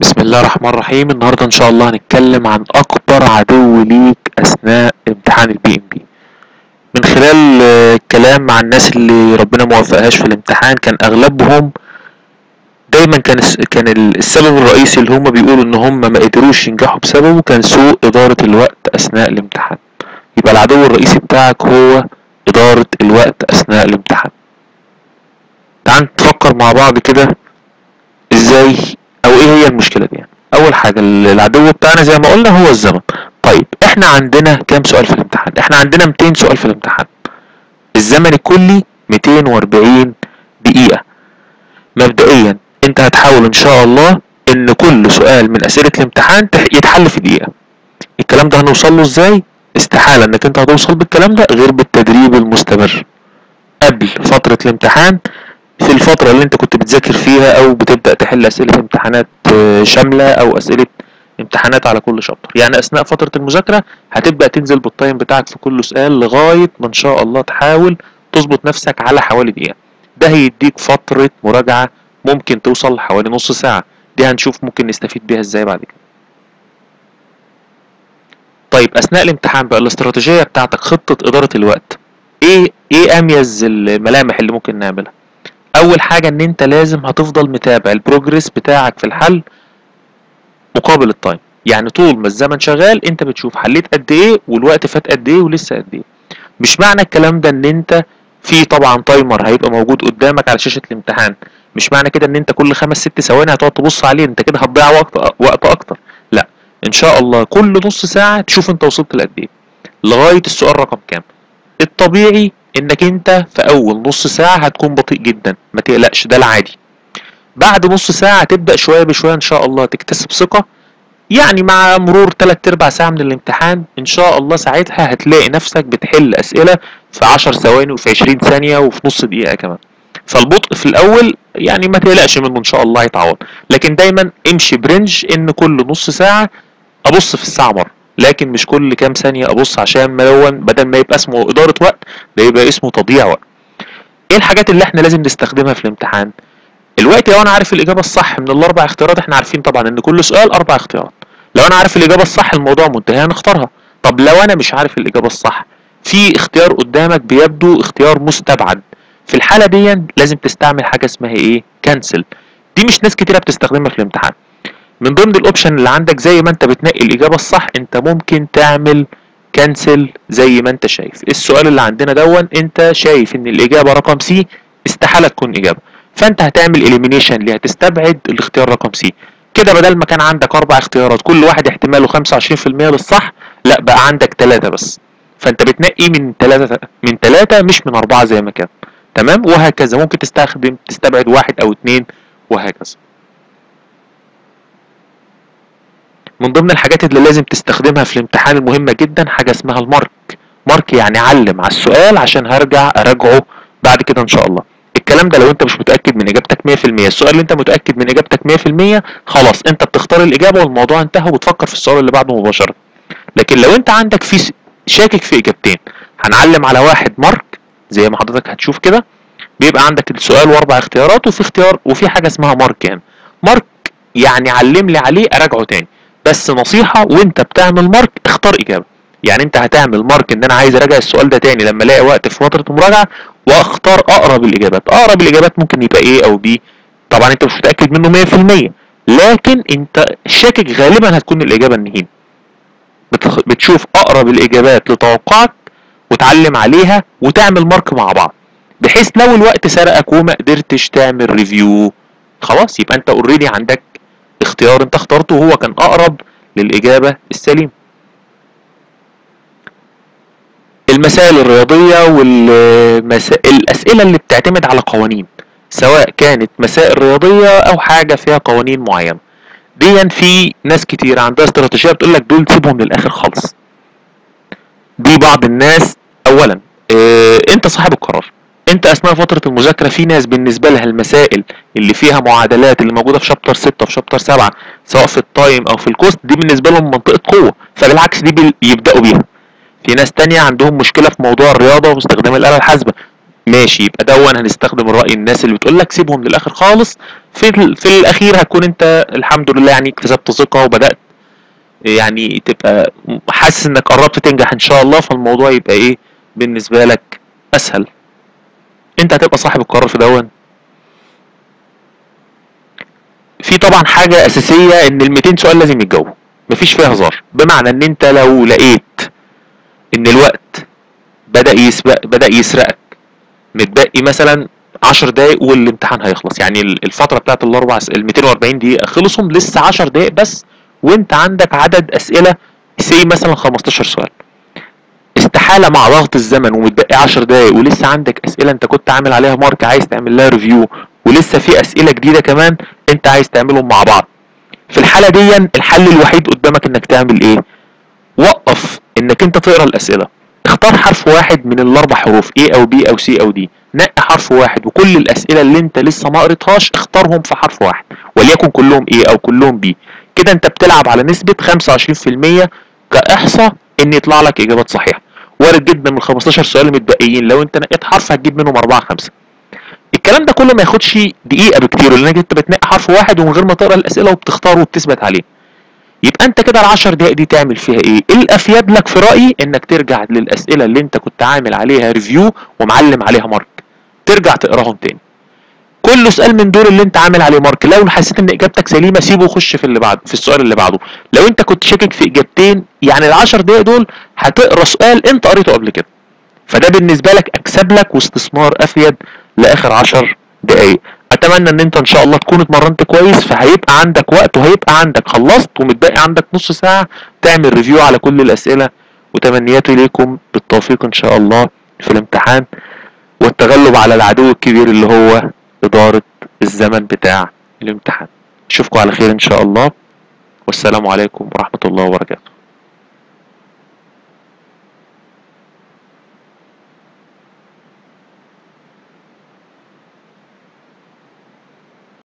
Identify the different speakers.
Speaker 1: بسم الله الرحمن الرحيم النهارده ان شاء الله هنتكلم عن اكبر عدو ليك اثناء امتحان البي ام بي من خلال آه، الكلام مع الناس اللي ربنا موفقهاش في الامتحان كان اغلبهم دايما كان الس- كان ال- السبب الرئيسي اللي هم بيقولوا ان هم ما قدروش ينجحوا بسببه كان سوء ادارة الوقت اثناء الامتحان يبقى العدو الرئيسي بتاعك هو ادارة الوقت اثناء الامتحان تعال نفكر مع بعض كده ازاي او ايه هي المشكله دي يعني اول حاجه ال- العدو بتاعنا زي ما قلنا هو الزمن طيب احنا عندنا كام سؤال في الامتحان احنا عندنا 200 سؤال في الامتحان الزمن الكلي 240 دقيقه مبدئيا انت هتحاول ان شاء الله ان كل سؤال من اسئله الامتحان تح- يتحل في دقيقه الكلام ده هنوصل له ازاي استحاله انك انت هتوصل بالكلام ده غير بالتدريب المستمر قبل فتره الامتحان في الفترة اللي انت كنت بتذاكر فيها او بتبدأ تحل اسئلة امتحانات آه، شاملة او اسئلة امتحانات على كل شابتر يعني اثناء فترة المذاكرة هتبدأ تنزل بالتايم بتاعك في كل سؤال لغاية ما ان شاء الله تحاول تظبط نفسك على حوالي دقيقة ده هيديك فترة مراجعة ممكن توصل لحوالي نص ساعة دي هنشوف ممكن نستفيد بيها ازاي بعد كده طيب اثناء الامتحان بقى الاستراتيجية بتاعتك خطة ادارة الوقت ايه ايه اميز الملامح اللي ممكن نعملها اول حاجه ان انت لازم هتفضل متابع البروجرس بتاعك في الحل مقابل التايم يعني طول ما الزمن شغال انت بتشوف حليت قد ايه والوقت فات قد ايه ولسه قد ايه مش معنى الكلام ده ان انت في طبعا تايمر هيبقى موجود قدامك على شاشه الامتحان مش معنى كده ان انت كل خمس ست ثواني هتقعد تبص عليه انت كده هتضيع وقت وقت اكتر لا ان شاء الله كل نص ساعه تشوف انت وصلت لقد ايه لغايه السؤال رقم كام الطبيعي انك انت في اول نص ساعة هتكون بطيء جدا ما تقلقش ده العادي بعد نص ساعة تبدأ شوية بشوية ان شاء الله تكتسب ثقة يعني مع مرور تلات ارباع ساعة من الامتحان ان شاء الله ساعتها هتلاقي نفسك بتحل اسئلة في عشر ثواني وفي عشرين ثانية وفي نص دقيقة كمان فالبطء في الاول يعني ما تقلقش منه ان شاء الله هيتعوض لكن دايما امشي برنج ان كل نص ساعة ابص في الساعة مرة لكن مش كل كام ثانية ابص عشان ملون بدل ما يبقى اسمه ادارة وقت ده يبقى اسمه تضييع وقت ايه الحاجات اللي احنا لازم نستخدمها في الامتحان الوقت لو انا عارف الاجابة الصح من الاربع اختيارات احنا عارفين طبعا ان كل سؤال اربع اختيارات لو انا عارف الاجابة الصح الموضوع منتهي هنختارها طب لو انا مش عارف الاجابة الصح في اختيار قدامك بيبدو اختيار مستبعد في الحالة دي لازم تستعمل حاجة اسمها ايه كنسل دي مش ناس كتيرة بتستخدمها في الامتحان من ضمن الاوبشن اللي عندك زي ما انت بتنقي الاجابه الصح انت ممكن تعمل كنسل زي ما انت شايف السؤال اللي عندنا دون انت شايف ان الاجابه رقم سي استحاله تكون اجابه فانت هتعمل اليمينيشن اللي هتستبعد الاختيار رقم سي كده بدل ما كان عندك اربع اختيارات كل واحد احتماله 25% للصح لا بقى عندك ثلاثة بس فانت بتنقي من ثلاثة من ثلاثة مش من اربعة زي ما كان تمام وهكذا ممكن تستخدم تستبعد واحد او اتنين وهكذا من ضمن الحاجات اللي لازم تستخدمها في الامتحان المهمة جدا حاجة اسمها المارك مارك يعني علم على السؤال عشان هرجع اراجعه بعد كده ان شاء الله الكلام ده لو انت مش متأكد من اجابتك 100% السؤال اللي انت متأكد من اجابتك 100% خلاص انت بتختار الاجابة والموضوع انتهى وبتفكر في السؤال اللي بعده مباشرة لكن لو انت عندك في س- شاكك في اجابتين هنعلم على واحد مارك زي ما حضرتك هتشوف كده بيبقى عندك السؤال واربع اختيارات وفي اختيار وفي حاجة اسمها مارك يعني مارك يعني علم لي عليه اراجعه تاني بس نصيحة وانت بتعمل مارك اختار اجابة يعني انت هتعمل مارك ان انا عايز اراجع السؤال ده تاني لما الاقي وقت في فترة المراجعة واختار اقرب الاجابات اقرب الاجابات ممكن يبقى ايه او بي طبعا انت مش متأكد منه 100% لكن انت شاكك غالبا هتكون الاجابة النهين بتخ... بتشوف اقرب الاجابات لتوقعك وتعلم عليها وتعمل مارك مع بعض بحيث لو الوقت سرقك وما قدرتش تعمل ريفيو خلاص يبقى انت اوريدي عندك اختيار انت اخترته وهو كان اقرب للاجابه السليمه المسائل الرياضيه والاسئله اللي بتعتمد على قوانين سواء كانت مسائل رياضيه او حاجه فيها قوانين معينه دي في ناس كتير عندها استراتيجيه بتقول لك دول سيبهم للاخر خالص دي بعض الناس اولا اه انت صاحب القرار انت اثناء فتره المذاكره في ناس بالنسبه لها المسائل اللي فيها معادلات اللي موجوده في شابتر 6 في شابتر 7 سواء في التايم او في الكوست دي بالنسبه لهم منطقه قوه فبالعكس دي بي- يبداوا بيها في ناس تانية عندهم مشكله في موضوع الرياضه واستخدام الاله الحاسبه ماشي يبقى دون هنستخدم الرأي الناس اللي بتقول لك سيبهم للآخر خالص في ال- في الأخير هتكون أنت الحمد لله يعني اكتسبت ثقة وبدأت يعني تبقى حاسس إنك قربت تنجح إن شاء الله فالموضوع يبقى إيه بالنسبة لك أسهل أنت هتبقى صاحب القرار في دون في طبعا حاجة أساسية إن ال 200 سؤال لازم يتجاوبوا مفيش فيها هزار بمعنى إن أنت لو لقيت إن الوقت بدأ يسبق بدأ يسرقك متبقي مثلا 10 دقايق والامتحان هيخلص يعني ال- الفترة بتاعت الأربع س- ال 240 دقيقة خلصهم لسه 10 دقايق بس وأنت عندك عدد أسئلة سي مثلا 15 سؤال استحالة مع ضغط الزمن ومتبقي 10 دقايق ولسه عندك أسئلة أنت كنت عامل عليها مارك عايز تعمل لها ريفيو ولسه في أسئلة جديدة كمان أنت عايز تعملهم مع بعض في الحالة دي الحل الوحيد قدامك انك تعمل ايه وقف انك انت تقرا الاسئلة اختار حرف واحد من الاربع حروف A او B او C او D نقي حرف واحد وكل الاسئلة اللي انت لسه ما قريتهاش اختارهم في حرف واحد وليكن كلهم A او كلهم B كده انت بتلعب على نسبة 25% كاحصاء ان يطلع لك اجابات صحيحة وارد جدا من 15 سؤال متبقيين لو انت نقيت حرف هتجيب منهم 4 5 الكلام ده كله ما ياخدش دقيقة بكتير لانك انت بتنقي حرف واحد ومن غير ما تقرا الاسئلة وبتختاره وبتثبت عليه يبقى انت كده العشر دقايق دي تعمل فيها ايه الافيد لك في رايي انك ترجع للاسئله اللي انت كنت عامل عليها ريفيو ومعلم عليها مارك ترجع تقراهم تاني كل سؤال من دول اللي انت عامل عليه مارك لو حسيت ان اجابتك سليمه سيبه وخش في اللي بعد في السؤال اللي بعده لو انت كنت شاكك في اجابتين يعني العشر دقايق دول هتقرا سؤال انت قريته قبل كده فده بالنسبه لك اكسب لك واستثمار افيد لاخر عشر دقايق اتمنى ان انت ان شاء الله تكون اتمرنت كويس فهيبقى عندك وقت وهيبقى عندك خلصت ومتبقي عندك نص ساعة تعمل ريفيو على كل الاسئلة وتمنياتي ليكم بالتوفيق ان شاء الله في الامتحان والتغلب على العدو الكبير اللي هو ادارة الزمن بتاع الامتحان اشوفكم على خير ان شاء الله والسلام عليكم ورحمة الله وبركاته